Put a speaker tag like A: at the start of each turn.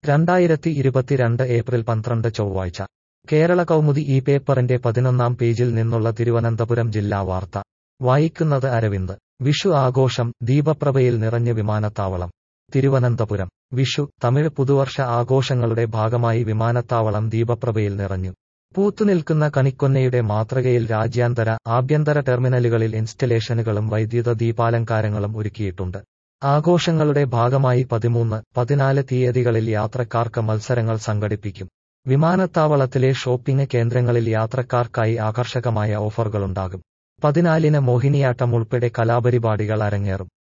A: രണ്ടായിരത്തി ഇരുപത്തിരണ്ട് ഏപ്രിൽ പന്ത്രണ്ട് ചൊവ്വാഴ്ച കേരള കൗമുദി ഈ പേപ്പറിന്റെ പതിനൊന്നാം പേജിൽ നിന്നുള്ള തിരുവനന്തപുരം ജില്ലാ വാർത്ത വായിക്കുന്നത് അരവിന്ദ് വിഷു ആഘോഷം ദീപപ്രഭയിൽ നിറഞ്ഞ് വിമാനത്താവളം തിരുവനന്തപുരം വിഷു തമിഴ് പുതുവർഷ ആഘോഷങ്ങളുടെ ഭാഗമായി വിമാനത്താവളം ദീപപ്രഭയിൽ നിറഞ്ഞു പൂത്തുനിൽക്കുന്ന കണിക്കൊന്നയുടെ മാതൃകയിൽ രാജ്യാന്തര ആഭ്യന്തര ടെർമിനലുകളിൽ ഇൻസ്റ്റലേഷനുകളും വൈദ്യുത ദീപാലങ്കാരങ്ങളും ഒരുക്കിയിട്ടുണ്ട് ആഘോഷങ്ങളുടെ ഭാഗമായി പതിമൂന്ന് പതിനാല് തീയതികളിൽ യാത്രക്കാർക്ക് മത്സരങ്ങൾ സംഘടിപ്പിക്കും വിമാനത്താവളത്തിലെ ഷോപ്പിംഗ് കേന്ദ്രങ്ങളിൽ യാത്രക്കാർക്കായി ആകർഷകമായ ഓഫറുകളുണ്ടാകും പതിനാലിന് മോഹിനിയാട്ടം ഉൾപ്പെടെ കലാപരിപാടികൾ അരങ്ങേറും